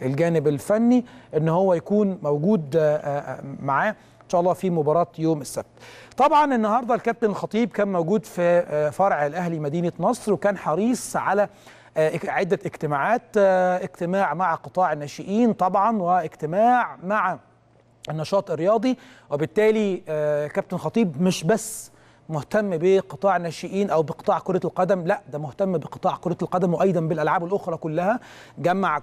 الجانب الفني ان هو يكون موجود معاه ان شاء الله في مباراه يوم السبت. طبعا النهارده الكابتن الخطيب كان موجود في فرع الاهلي مدينه نصر وكان حريص على عده اجتماعات اجتماع مع قطاع الناشئين طبعا واجتماع مع النشاط الرياضي وبالتالي كابتن خطيب مش بس مهتم بقطاع الناشئين او بقطاع كره القدم لا ده مهتم بقطاع كره القدم وايضا بالالعاب الاخرى كلها جمع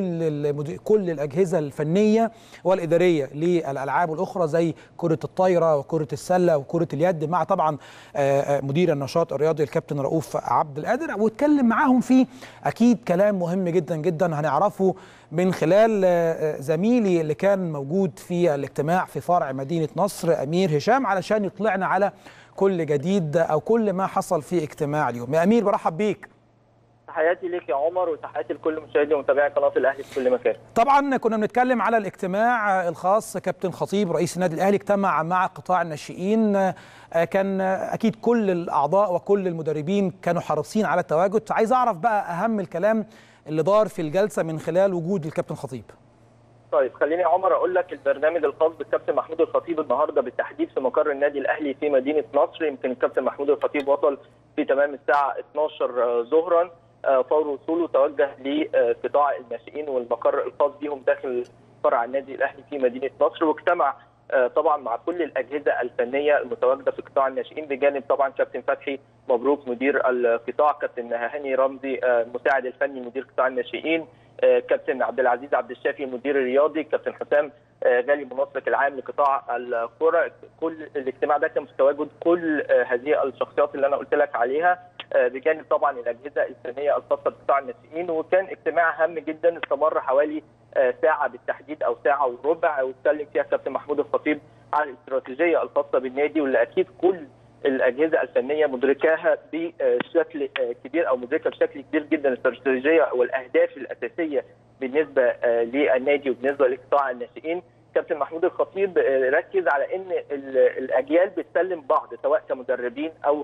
كل كل الاجهزه الفنيه والاداريه للالعاب الاخرى زي كره الطايره وكره السله وكره اليد مع طبعا مدير النشاط الرياضي الكابتن رؤوف عبد القادر واتكلم معاهم في اكيد كلام مهم جدا جدا هنعرفه من خلال زميلي اللي كان موجود في الاجتماع في فرع مدينه نصر امير هشام علشان يطلعنا على كل جديد او كل ما حصل في اجتماع اليوم يا امير برحب بيك تحياتي ليك يا عمر وتحياتي لكل مشاهدي ومتابعي قناه الاهلي في كل مكان طبعا كنا بنتكلم على الاجتماع الخاص كابتن خطيب رئيس النادي الاهلي اجتمع مع قطاع الناشئين كان اكيد كل الاعضاء وكل المدربين كانوا حريصين على التواجد عايز اعرف بقى اهم الكلام اللي دار في الجلسه من خلال وجود الكابتن خطيب طيب خليني يا عمر اقول لك البرنامج الخاص بالكابتن محمود الخطيب النهارده بالتحديد في مقر النادي الاهلي في مدينه نصر يمكن الكابتن محمود الخطيب وصل في تمام الساعه 12 ظهرا فور وصوله توجه لقطاع الناشئين والمقر الخاص بهم داخل فرع النادي الاهلي في مدينه نصر واجتمع طبعا مع كل الاجهزه الفنيه المتواجده في قطاع الناشئين بجانب طبعا كابتن فتحي مبروك مدير القطاع كابتن هاني رمزي مساعد الفني مدير قطاع الناشئين كابتن عبد العزيز عبد الشافي المدير الرياضي كابتن حسام غالي منسق العام لقطاع الكره كل الاجتماع ده كان في تواجد كل هذه الشخصيات اللي انا قلت لك عليها بجانب طبعا الاجهزه الفنيه الخاصه بقطاع الناشئين وكان اجتماع هام جدا استمر حوالي ساعه بالتحديد او ساعه وربع واتكلم فيها كابتن محمود الخطيب عن الاستراتيجيه الخاصه بالنادي واللي اكيد كل الاجهزه الفنيه مدركاها بشكل كبير او مدركه بشكل كبير جدا الاستراتيجيه والاهداف الاساسيه بالنسبه للنادي وبالنسبه لقطاع الناشئين كابتن محمود الخطيب ركز على ان الاجيال بتسلم بعض سواء كمدربين او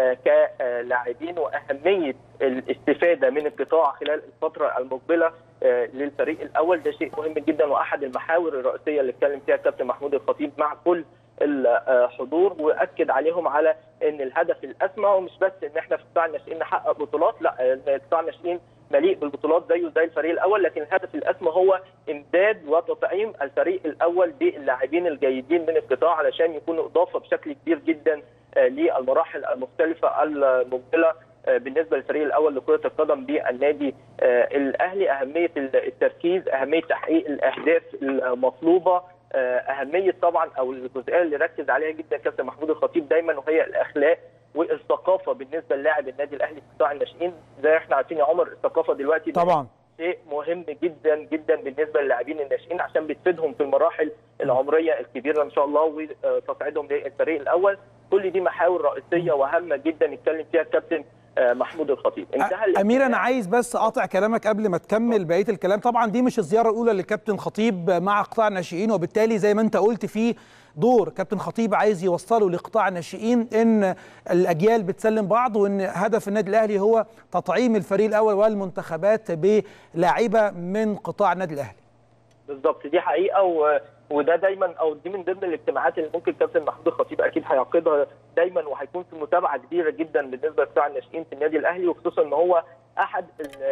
كلاعبين واهميه الاستفاده من القطاع خلال الفتره المقبله للفريق الاول ده شيء مهم جدا واحد المحاور الرئيسيه اللي اتكلم فيها كابتن محمود الخطيب مع كل الحضور واكد عليهم على ان الهدف الاسمى هو مش بس ان احنا في قطاع الناشئين نحقق بطولات لا قطاع الناشئين مليء بالبطولات زيه زي الفريق الاول لكن الهدف الاسمى هو امداد وتطعيم الفريق الاول باللاعبين الجيدين من القطاع علشان يكونوا اضافه بشكل كبير جدا للمراحل المختلفه المقبله بالنسبه للفريق الاول لكره القدم بالنادي الاهلي اهميه التركيز اهميه تحقيق الاهداف المطلوبه اهميه طبعا او الجزئيه اللي ركز عليها جدا كابتن محمود الخطيب دايما وهي الاخلاق والثقافه بالنسبه للاعب النادي الاهلي في قطاع الناشئين زي احنا عارفين يا عمر الثقافه دلوقتي طبعا شيء مهم جدا جدا بالنسبه للاعبين الناشئين عشان بتفيدهم في المراحل العمريه الكبيره ان شاء الله وتصعيدهم للفريق الاول كل دي محاور رئيسيه وهامه جدا يتكلم فيها الكابتن محمود الخطيب انتهى امير انا عايز بس اقاطع كلامك قبل ما تكمل بقيه الكلام طبعا دي مش الزياره الاولى للكابتن خطيب مع قطاع الناشئين وبالتالي زي ما انت قلت في دور كابتن خطيب عايز يوصله لقطاع الناشئين ان الاجيال بتسلم بعض وان هدف النادي الاهلي هو تطعيم الفريق الاول والمنتخبات بلاعيبه من قطاع النادي الاهلي بالظبط دي حقيقه و... وده دايما او دي من ضمن الاجتماعات اللي ممكن كابتن محمود الخطيب اكيد هيعقدها دايما وهيكون في متابعه كبيره جدا بالنسبه لقطاع الناشئين في النادي الاهلي وخصوصا ان هو احد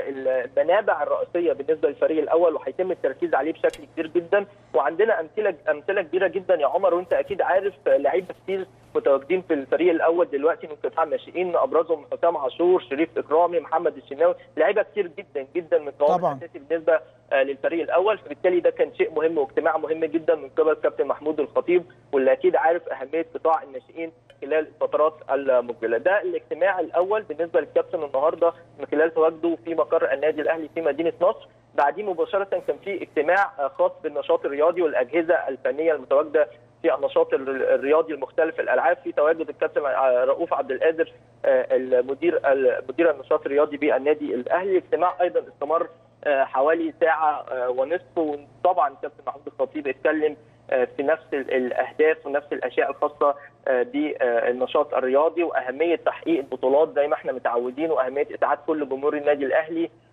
المنابع الرئيسيه بالنسبه للفريق الاول وهيتم التركيز عليه بشكل كبير جدا وعندنا امثله امثله كبيره جدا يا عمر وانت اكيد عارف لعيبه كتير متواجدين في الفريق الاول دلوقتي من قطاع الناشئين ابرزهم حسام عاشور شريف اكرامي محمد الشناوي لعيبه كتير جدا جدا من قوام اساسي بالنسبه للفريق الاول فبالتالي ده كان شيء مهم واجتماع مهم جدا من قبل كابتن محمود الخطيب واللي اكيد عارف اهميه قطاع الناشئين خلال الفترات المقبله ده الاجتماع الاول بالنسبه للكابتن النهارده من خلال تواجده في مقر النادي الاهلي في مدينه نصر بعديه مباشره كان في اجتماع خاص بالنشاط الرياضي والاجهزه الفنيه المتواجده في النشاط الرياضي المختلف الالعاب في تواجد الكابتن رؤوف عبد القادر المدير مدير النشاط الرياضي بالنادي الاهلي اجتماع ايضا استمر حوالي ساعه ونصف وطبعا كابتن محمود الخطيب اتكلم في نفس الاهداف ونفس الاشياء الخاصه بالنشاط الرياضي واهميه تحقيق البطولات زي ما احنا متعودين واهميه اسعاد كل جمهور النادي الاهلي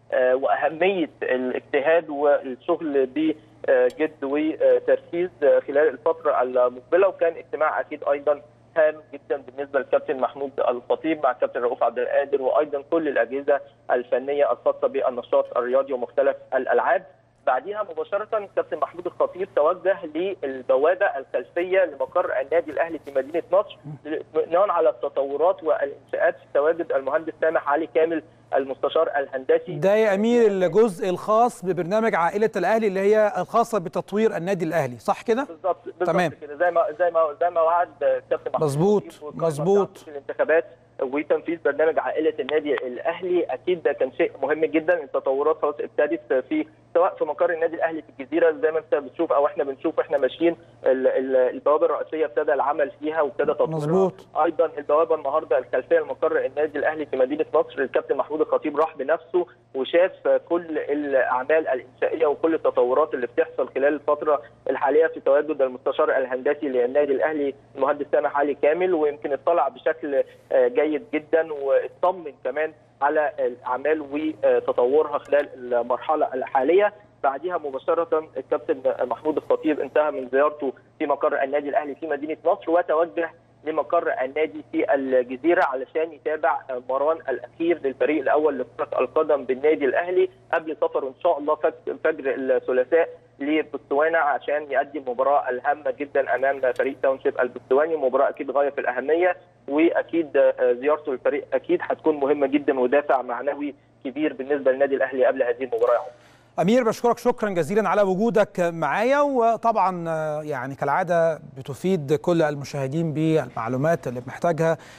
واهميه الاجتهاد والشغل بجد وتركيز خلال الفتره المقبله وكان اجتماع اكيد ايضا هام جدا بالنسبه للكابتن محمود الخطيب مع الكابتن رؤوف عبد القادر وايضا كل الاجهزه الفنيه الخاصه بالنشاط الرياضي ومختلف الالعاب بعديها مباشره الكابتن محمود الخطيب توجه للبوابه الخلفيه لمقر النادي الاهلي في مدينه نصر للاطمئنان على التطورات والانشاءات في تواجد المهندس سامح علي كامل المستشار الهندسي ده يا امير الجزء الخاص ببرنامج عائله الاهلي اللي هي الخاصه بتطوير النادي الاهلي صح كده بالظبط تمام كده زي ما زي ما زي ما وعد الكابتن محمود مظبوط الخطيب مظبوط في الانتخابات وتنفيذ برنامج عائله النادي الاهلي اكيد ده كان شيء مهم جدا التطورات خلاص ابتدت في سواء في مقر النادي الاهلي في الجزيره زي ما انت بتشوف او احنا بنشوف احنا ماشيين البوابه الرئيسيه ابتدى العمل فيها وابتدى تطويرها مظبوط ايضا البوابه النهارده الخلفيه لمقر النادي الاهلي في مدينه نصر الكابتن محمود الخطيب راح بنفسه وشاف كل الاعمال الانشائيه وكل التطورات اللي بتحصل خلال الفتره الحاليه في تواجد المستشار الهندسي للنادي الاهلي المهندس سامح علي كامل ويمكن اطلع بشكل جيد جدا واطمن كمان على الاعمال وتطورها خلال المرحله الحاليه بعدها مباشره الكابتن محمود الخطيب انتهى من زيارته في مقر النادي الاهلي في مدينه نصر وتوجه لمقر النادي في الجزيره علشان يتابع مران الاخير للفريق الاول لكره القدم بالنادي الاهلي قبل سفره ان شاء الله فجر الثلاثاء لبوتسوانا عشان يقدم مباراه الهامه جدا امام فريق تاونشيب البوتسواني مباراه اكيد غايه في الاهميه واكيد زيارته للفريق اكيد هتكون مهمه جدا ودافع معنوي كبير بالنسبه للنادي الاهلي قبل هذه المباراه امير بشكرك شكرا جزيلا على وجودك معايا وطبعا يعني كالعاده بتفيد كل المشاهدين بالمعلومات اللي بنحتاجها